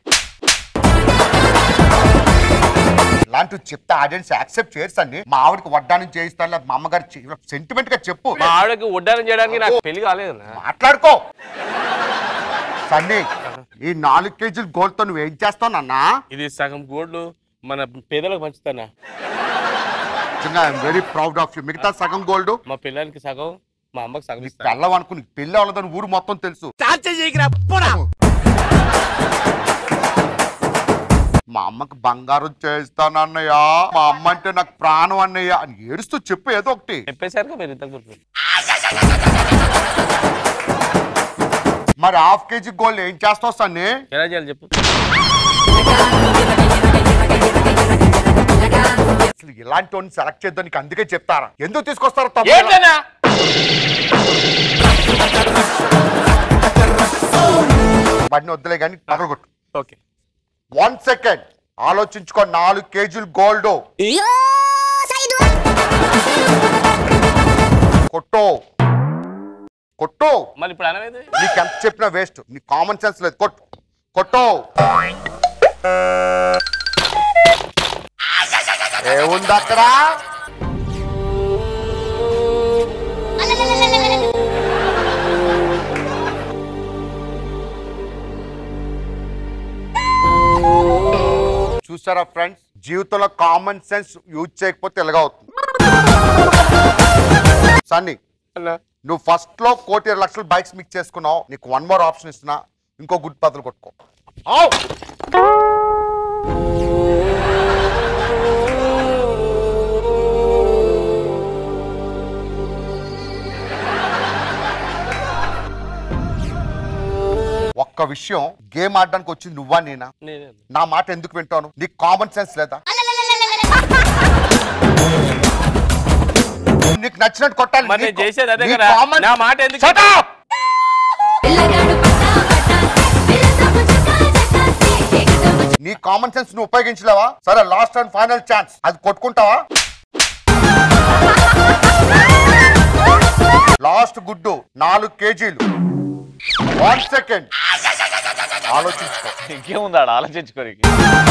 ఇలాంటివి చెప్తే ఆడియన్స్ యాక్సెప్ట్ చేయొచ్చండి మా ఆవిడకి వడ్డానం చేయిస్తాను లేదా మా అమ్మగారు సెంటిమెంట్ గా చెప్పు మా ఆవిడకి ఉడ్డానం చేయడానికి నాకు పెళ్లి కాలేదు మాట్లాడుకో సన్నీ ఈ నాలుగు కేజీల గోల్డ్ తో నువ్వు ఏం చేస్తావు నాన్న ఇది సగం గోల్డ్ మన పేదలకు పంచుతానా నిజంగా I'm very proud of you మిగతా సగం గోల్డ్ మా పిల్లలకి సగం మా అమ్మకి సగం ఇస్తా పెళ్ళం అనుకుని పెళ్ళి అవ్వలేదని ఊరు మొత్తం తెలుసు మా అమ్మకి బంగారం చేస్తానన్నయ్య మా అమ్మ అంటే నాకు ప్రాణం అన్నయ్య అని ఏడుస్తూ చెప్పు ఏదో ఒకటి చెప్పేశారు మీరు ఇంతకు ముందు. మరి హాఫ్ కేజీ గోల్డ్ ఏం చేస్తావు సన్ని ఎలా చేయాలి చెప్పు అసలు ఇలాంటి వాడిని సెలెక్ట్ చేద్దాం నీకు అందుకే చెప్తారా ఎందుకు తీసుకొస్తారో తమ్ముడు? ఏంటన్నా? వాడిని వద్దులే కానీ పగలగొట్టు ఓకే వన్ సెకండ్ ఆలోచించుకో నాలుగు కేజీలు గోల్డ్ కొట్టో కొట్టు మళ్ళీ ఇప్పుడు అనవేది నీకు ఎంత చెప్పినా వేస్ట్ నీ కామన్ సెన్స్ లేదు కొట్టు కొట్టు ఏముంది అక్కడ చూసారా ఫ్రెండ్స్ జీవితంలో కామన్ సెన్స్ యూజ్ చేయకపోతే ఎలాగా అవుతుంది సన్నీ నువ్వు ఫస్ట్ లో కోటి ఇరవై లక్షలు బైక్స్ మిక్స్ చేసుకున్నావు నీకు వన్ మోర్ ఆప్షన్ ఇస్తున్నా ఇంకో గుడ్ పదులు కొట్టుకో ఆవ్! ఒక్క విషయం గేమ్ ఆడడానికి వచ్చింది నువ్వా నేనా నేనే నా మాట ఎందుకు వింటాను నీకు కామన్ సెన్స్ లేదా నీకు నచ్చినట్టు కొట్టాలి మరి నేను నీకు- చేసేది అదే నీ కదా. common- నా మాట ఎందుకు Shut up! నీ కామన్ సెన్స్ నువ్వు ఉపయోగించలేవా సరే లాస్ట్ అండ్ ఫైనల్ ఛాన్స్ అది కొట్టుకుంటావా లాస్ట్ గుడ్డు నాలుగు కేజీలు వన్ సెకండ్ ఆలోచించుకో ఇంకేముంది ఆడ ఆలోచించుకోరికి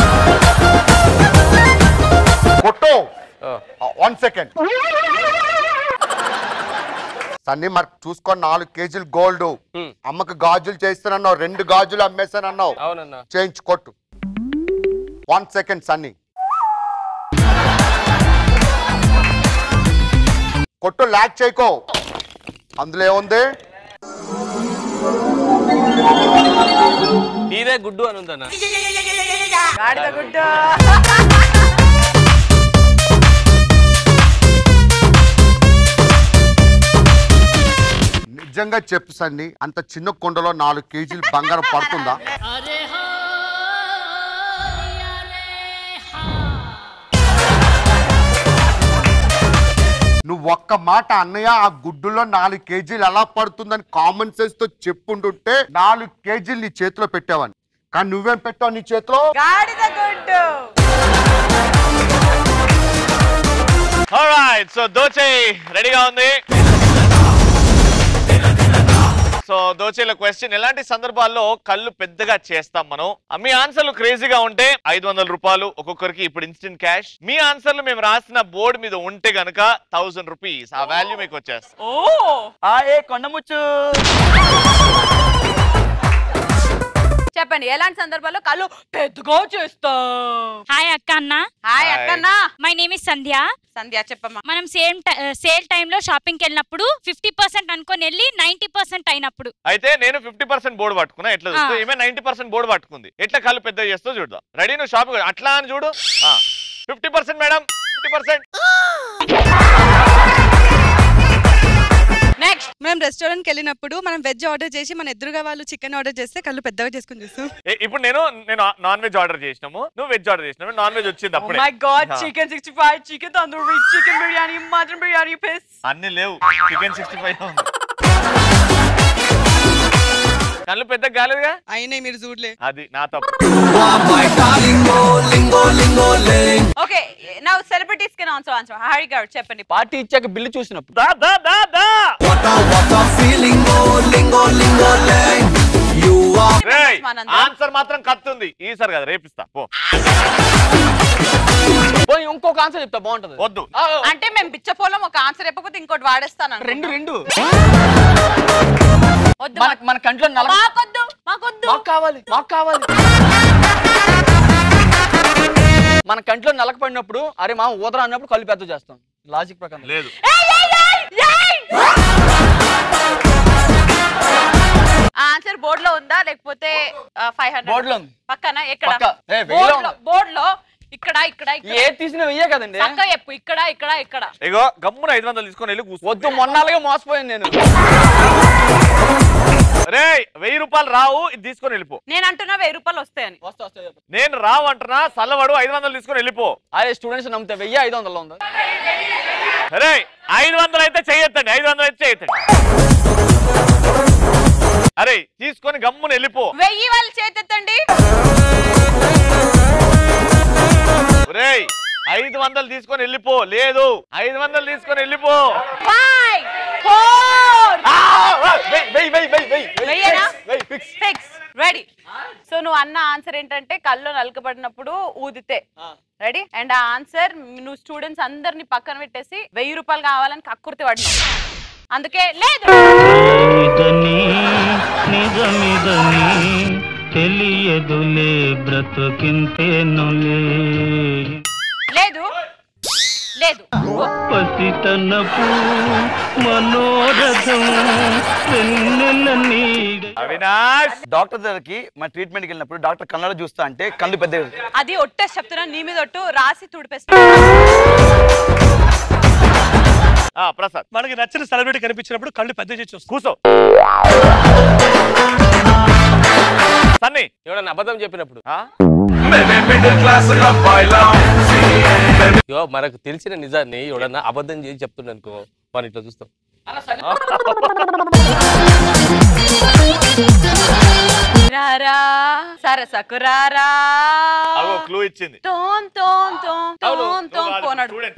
కొట్టు వన్ సెకండ్ సన్నీ మరి చూసుకొని నాలుగు కేజీలు గోల్డ్ అమ్మకి గాజులు చేస్తానన్నావు రెండు గాజులు అమ్మేస్తానన్నావు అవునన్నా చేయించు కొట్టు వన్ సెకండ్ సన్నీ కొట్టు లాక్ చేయకో అందులో ఏముంది నీదే గుడ్డు అని ఉందన్నా గాడిద గుడ్డు నిజంగా చెప్పు సన్ని అంత చిన్న కొండలో నాలుగు కేజీలు బంగారం పడుతుందా నువ్వు ఒక్క మాట అన్నయ్య ఆ గుడ్డులో నాలుగు కేజీలు ఎలా పడుతుందని కామన్ సెన్స్ తో చెప్పుంటుంటే నాలుగు కేజీలు నీ చేతిలో పెట్టావని కానీ నువ్వేం పెట్టావు నీ చేతిలో గాడిద గుడ్డు ఆల్రైట్ సో దోచే రెడీగా ఉంది సో దోచేల క్వశ్చన్ ఎలాంటి సందర్భాల్లో కళ్ళు పెద్దగా చేస్తాం మనం మీ ఆన్సర్లు క్రేజీగా ఉంటే ఐదు వందల రూపాయలు ఒక్కొక్కరికి ఇప్పుడు ఇన్స్టెంట్ క్యాష్ మీ ఆన్సర్లు మేము రాసిన బోర్డు మీద ఉంటే గనక థౌసండ్ రూపీస్ ఆ వాల్యూ మీకు వచ్చేస్తుంది ఓ ఏ కొండముచ్చు చెప్పండి ఎలాంటి సందర్భాల్లో కళ్ళు పెద్దగా చేస్తాం హాయ్ అక్క అన్న హాయ్ అక్కన్నా my name is Sandhya Sandhya చెప్పమ్మా మనం సేమ్ సేల్ టైంలో షాపింగ్కి వెళ్ళినప్పుడు ఫిఫ్టీ పర్సెంట్ అనుకొని వెళ్ళి నైన్టీ పర్సెంట్ అయినప్పుడు అయితే నేను ఫిఫ్టీ పర్సెంట్ బోర్డు పట్టుకున్నా ఎట్లా చూస్తూ ఆ. ఈమె నైన్టీ పర్సెంట్ బోర్డు పట్టుకుంది ఎట్లా కళ్ళు పెద్ద చేస్తూ చూద్దాం రెడీ నువ్వు షాపింగ్ అట్లా అని చూడు fifty percent madam fifty percent next మేము రెస్టారెంట్కి వెళ్ళినప్పుడు మనం వెజ్ ఆర్డర్ చేసి మన ఎదురుగా వాళ్ళు చికెన్ ఆర్డర్ చేస్తే కళ్ళు పెద్దగా చేసుకుని చూస్తాం ఇప్పుడు నేను నేను నాన్ వెజ్ ఆర్డర్ చేసినాము నువ్వు వెజ్ ఆర్డర్ చేసినావు నాన్ వెజ్ వచ్చింది అప్పుడే మై గాడ్ ఆ. Chicken sixty five chicken tandoori chicken biryani mutton biryani పిస్ అన్ని లేవు చికెన్ సిక్స్టీ ఫైవ్ కళ్ళు పెద్దగా కాలేదుగా అయినాయి మీరు చూడలే అది నా తప్పు okay now celebrities can also answer Hari garu చెప్పండి పార్టీ ఇచ్చాక బిల్లు చూసినప్పుడు దా దా దా దా రేయ్, ఆన్సర్ మాత్రం కత్తుంది ఈసారి కదా రేపిస్తా పో పోనీ ఇంకొక ఆన్సర్ చెప్తా బాగుంటది వద్దు అంటే మేము బిచ్చపోలం ఒక ఆన్సర్ చెప్పకపోతే ఇంకోటి వాడేస్తాను రెండు రెండు వద్దు మన మన కంట్లో నల్ల మాకొద్దు మాకొద్దు మాకు కావాలి మాకు కావాలి మన కంట్లో నలక పడినప్పుడు అరే మా ఊదరా అన్నప్పుడు కళ్ళు పెద్ద చేస్తాం లాజిక్ ప్రకారం లేదు ఆన్సర్ బోర్డ్ లో ఉందా లేకపోతే ఫైవ్ హండ్రెడ్ Board లో ఉంది. పక్కన ఎక్కడ పక్క. ఏ, వెయ్యిలో బోర్డ్ లో బోర్డ్ లో ఇక్కడ ఇక్కడ ఇక్కడ ఏ తీసిన వెయ్యే కదండి పక్క చెప్పు ఇక్కడ ఇక్కడ ఇక్కడ ఇగో గమ్మున ఐదు వందలు తీసుకొని వెళ్ళి కూర్చో వద్దు మొన్నాళ్ళగా మోసపోయాను నేను రే వెయ్యి రూపాయలు రావు ఇది తీసుకొని వెళ్ళిపో నేను అంటున్నా వెయ్యి రూపాయలు వస్తాయని వస్తా వస్తా చెప్పు. నేను రావు అంటున్నా సల్లవాడు ఐదు వందలు తీసుకొని వెళ్ళిపో అదే స్టూడెంట్స్ నమ్మితే వెయ్యి ఐదు వందలు ఉందా రే ఐదు వందలు అయితే చేయొద్దండి ఐదు వందలు అయితే చేయొద్దండి అరే తీసుకొని గమ్మున వెళ్ళిపో వెయ్యి వాళ్ళు చేతెత్తండి రేయ్ ఐదు వందలు తీసుకొని వెళ్ళిపో లేదు ఐదు వందలు తీసుకొని వెళ్ళిపో ఫైవ్ ఫోర్ వెయ్యి వెయ్యి వెయ్యి వెయ్యి వెయ్యి వెయ్యేనా వెయ్యి ఫిక్స్ ఫిక్స్ రెడీ సో నువ్వు అన్న ఆన్సర్ ఏంటంటే కళ్ళు నలకబడినప్పుడు ఊదితే రెడీ అండ్ ఆ ఆన్సర్ నువ్వు స్టూడెంట్స్ అందరిని పక్కన పెట్టేసి వెయ్యి రూపాయలు కావాలని కక్కుర్తి పడినావు అందుకే లేదు ఇదని నిజమిదని తెలియదులే బ్రతుకింతేనులే లేదు లేదు పసితనపు మనోరథం వెన్నెల నీడ అవినాష్ డాక్టర్ దగ్గరికి మా ట్రీట్మెంట్కి వెళ్ళినప్పుడు డాక్టర్ కళ్ళలో చూస్తా అంటే కళ్ళు పెద్ద అది ఒట్టేసి చెప్తున్నా నీ మీద ఒట్టు రాసి తుడిపేస్తా ఆ, ప్రసాద్ మనకి నచ్చిన సెలబ్రిటీ కనిపించినప్పుడు కళ్ళు పెద్ద చేసి వస్తుంది కూర్చో సన్నీ ఎవడన్నా అబద్ధం చెప్పినప్పుడు ఆ? యో మనకు తెలిసిన నిజాన్ని ఎవడన్నా అబద్ధం చేసి చెప్తున్నా అనుకో మన ఇట్లా చూస్తాం రారా సరసకు రారా అగో క్లూ ఇచ్చింది తోం తోం తోం అవును, తోం నువ్వు తోం కాదు, పోనాడు student.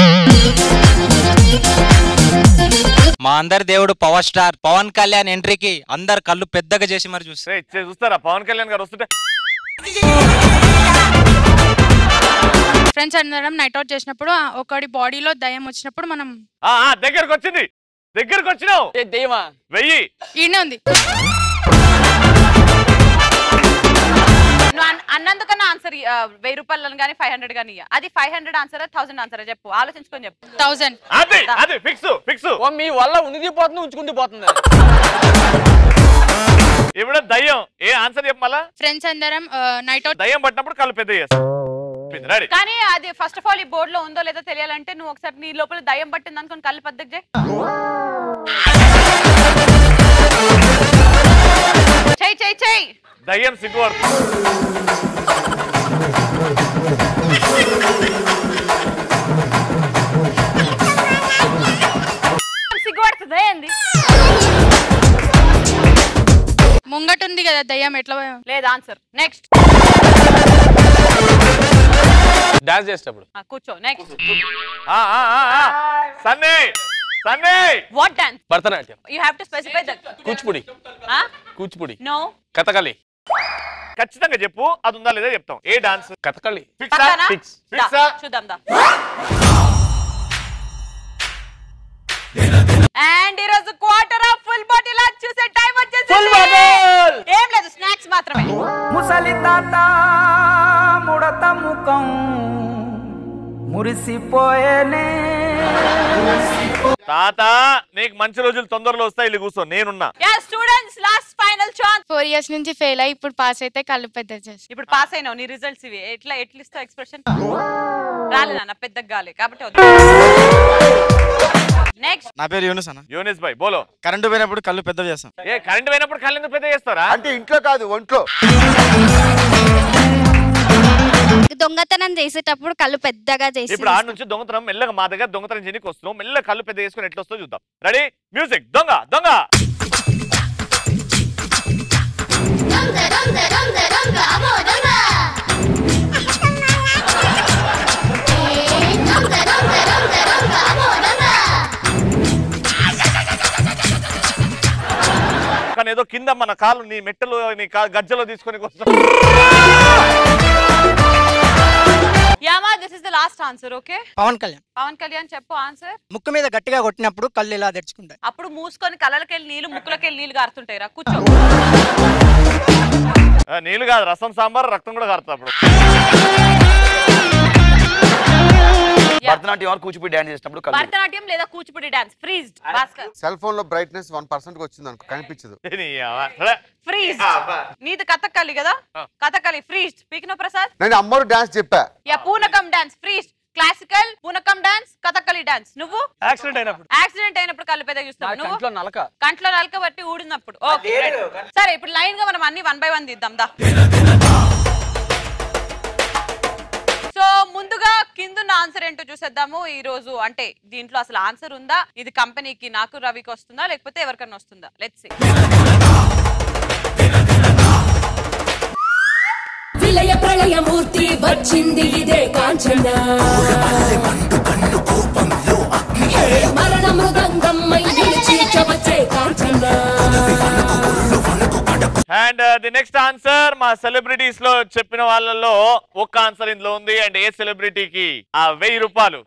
మా అందరి దేవుడు పవర్ స్టార్ పవన్ కళ్యాణ్ ఎంట్రీకి అందరు కళ్ళు పెద్దగా చేసి మరి చూస్తారు రేయ్, చే- చూస్తారా పవన్ కళ్యాణ్ గారు వస్తుంటే ఫ్రెండ్స్ అందరం నైట్ అవుట్ చేసినప్పుడు ఆ ఒకడి బాడీలో దయ్యం వచ్చినప్పుడు మనం ఆ, ఆ, దగ్గరకు వచ్చింది దగ్గరకు వచ్చినావు ఏ దెయ్యమా వెయ్యి ఈయనే ఉంది నువ్వు అన్- అన్నందుకన్నా ఆన్సర్ వెయ్యి రూపాయలు కానీ ఫైవ్ హండ్రెడ్ కానీ ఇయ్య. అది five hundred answer thousand answer చెప్పు ఆలోచించుకొని చెప్పు థౌజండ్ అది అది ఫిక్స్ ఫిక్స్ ఓ మీ వల్ల ఉనిది పోతుంది ఉంచుకుంటూ పోతుంది ఇప్పుడు దయ్యం ఏ ఆన్సర్ చెప్పు మళ్ళా ఫ్రెండ్స్ అందరం నైట్ అవుట్ దయ్యం పట్టినప్పుడు కళ్ళు పెద్ద చేస్తా రెడీ కానీ అది ఫస్ట్ ఆఫ్ ఆల్ ఈ బోర్డు లో ఉందో లేదో తెలియాలంటే నువ్వు ఒకసారి నీ లోపల దయ్యం పట్టింది అనుకుని కళ్ళు పెద్దకి చేయి చెయ్యి చెయ్యి చెయ్యి దయ్యం సిగ్గుపడుతుంది సిగ్గుపడుతుందా ఏంది ముంగట ఉంది కదా దయ్యం ఎట్లా లేదు ఆన్సర్ నెక్స్ట్ డాన్స్ చేసేటప్పుడు కూర్చో నెక్స్ట్ ఆ, ఆ, ఆ, ఆ. Sunny Sunny what dance Bharatanatyam you have to specify that Kuchipudi Kuchipudi no Kathakali ఖచ్చితంగా చెప్పు అది ఉందా లేదా చెప్తాం ఏ డాన్స్ కథకళి ఫిక్సా పక్కన ఫిక్స్ దా, ఫిక్సా చూద్దాం దా అండ్ ఈ రోజు క్వార్టర్ ఆఫ్ ఫుల్ బాటిల్ చూసే టైం వచ్చేసింది ఏం లేదు స్నాక్స్ మాత్రమే ముసలి తాత ముడత ముఖం మురిసిపోయేనే తాత నీకు మంచి రోజులు తొందరలో వస్తాయి ఇల్లు కూర్చో నేనున్నా yeah students last final chance four years నుంచి ఫెయిల్ అయ్యి ఇప్పుడు పాస్ అయితే కళ్ళు పెద్ద చేసి ఇప్పుడు పాస్ అయినావు నీ రిజల్ట్స్ ఇవి ఎట్లా ఎట్లా ఇస్తావు ఎక్స్ప్రెషన్ రాలేదు అన్న పెద్దగా గాలి కాబట్టి నెక్స్ట్ నా పేరు యూనుస్ అన్న యూనిస్ భాయ్ బోలో కరెంటు పోయినప్పుడు కళ్ళు పెద్ద చేస్తాం ఏ కరెంట్ పోయినప్పుడు కళ్ళు ఎందుకు పెద్ద చేస్తారా అంటే ఇంట్లో కాదు ఒంట్లో దొంగతనం చేసేటప్పుడు కళ్ళు పెద్దగా చేసి ఇప్పుడు ఆడ నుంచి దొంగతనం మెల్లగా మా దగ్గర దొంగతనం చేయడానికి వస్తున్నాం మెల్లగా కళ్ళు పెద్ద చేసుకుని ఎట్లా వస్తుందో చూద్దాం రెడీ మ్యూజిక్ దొంగ దొంగ ఏదో కింద మన కాలు నీ మెట్టలు నీ కా- గజ్జలో తీసుకొని వస్తాం యామా this is the last answer okay Pawan Kalyan Pawan Kalyan చెప్పు ఆన్సర్ ముక్కు మీద గట్టిగా కొట్టినప్పుడు కళ్ళు ఇలా తెరుచుకుంటాయి అప్పుడు మూసుకొని కళ్ళకెళ్ళి నీళ్లు ముక్కులకెళ్ళి నీళ్లు గారుతుంటాయి రా కూర్చో ఆ, నీళ్ళు కాదు రసం సాంబార్ రక్తం కూడా కారుతుంది అప్పుడు భరతనాట్యం వారు కూచిపూడి డాన్స్ చేసినప్పుడు కళ్ళు భరతనాట్యం లేదా Kuchipudi dance freeze Bhaskar cell phone లో బ్రైట్నెస్ వన్ పర్సెంట్ వచ్చింది అనుకో కనిపించదు ఫ్రీజ్ నీది కథకళి కదా కథకళి ఫ్రీజ్ పీకినో ప్రసాద్ నేను అమ్మోరు డాన్స్ చెప్పా యా పూనకం డాన్స్ ఫ్రీజ్ క్లాసికల్ పూనకం డాన్స్ కథకళి డాన్స్ నువ్వు యాక్సిడెంట్ అయినప్పుడు యాక్సిడెంట్ అయినప్పుడు కళ్ళు పెద్ద చూస్తావు నువ్వు కంట్లో నలక కంట్లో నలక బట్టి ఊడినప్పుడు ఓకే సరే ఇప్పుడు లైన్ గా మనం అన్ని వన్ బై వన్ తీద్దాం దా సో ముందుగా కిందున్న ఆన్సర్ ఏంటో చూసేద్దాము ఈ రోజు అంటే దీంట్లో అసలు ఆన్సర్ ఉందా ఇది కంపెనీకి నాకు రవికి వస్తుందా లేకపోతే ఎవరికైనా వస్తుందా లెట్స్ విలయ ప్రళయమూర్తి వచ్చింది ఇదే కాంచన హే మరణ మృదంగమ్మై నిలిచి వచ్చే Kanchana and the next answer మా సెలబ్రిటీస్ లో చెప్పిన వాళ్ళలో ఒక్క ఆన్సర్ ఇందులో ఉంది అండ్ ఏ సెలబ్రిటీకి ఆ వెయ్యి రూపాయలు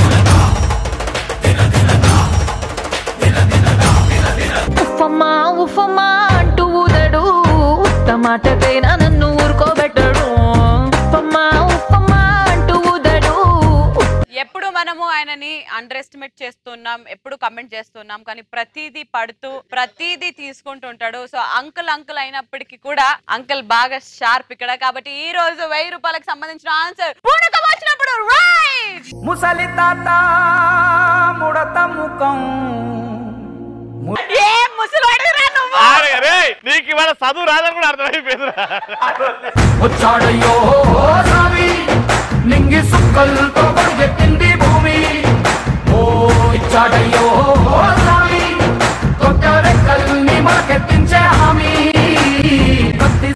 ఉఫమ్మా ఉఫమ్మా అంటూ ఊదడు ఉత్తమాటకైనా నన్ను ఊరుకోబెట్టడు ఉఫమ్మా ఉఫమ్మా అంటూ ఊదడు ఎప్పుడు మనము ఆయనని అండర్ ఎస్టిమేట్ చేస్తున్నాం ఎప్పుడు కమెంట్ చేస్తున్నాం కానీ ప్రతిదీ పడుతూ ప్రతిదీ తీసుకుంటుంటాడు సో అంకుల్ అంకుల్ అయినప్పటికీ కూడా అంకుల్ బాగా షార్ప్ ఇక్కడ కాబట్టి ఈ రోజు వెయ్యి రూపాయలకు సంబంధించిన ఆన్సర్ పూనకం వచ్చినప్పుడు రైట్ ముసలి తాత ముడత ముఖం ఏ ముసలోడిరా నువ్వు అరే, రే, నీకు ఇవాళ చదువు రాదని కూడా అర్థమైపోయింది వచ్చాడయ్యో స్వామి నింగి సుక్కలతో పరిగెత్తి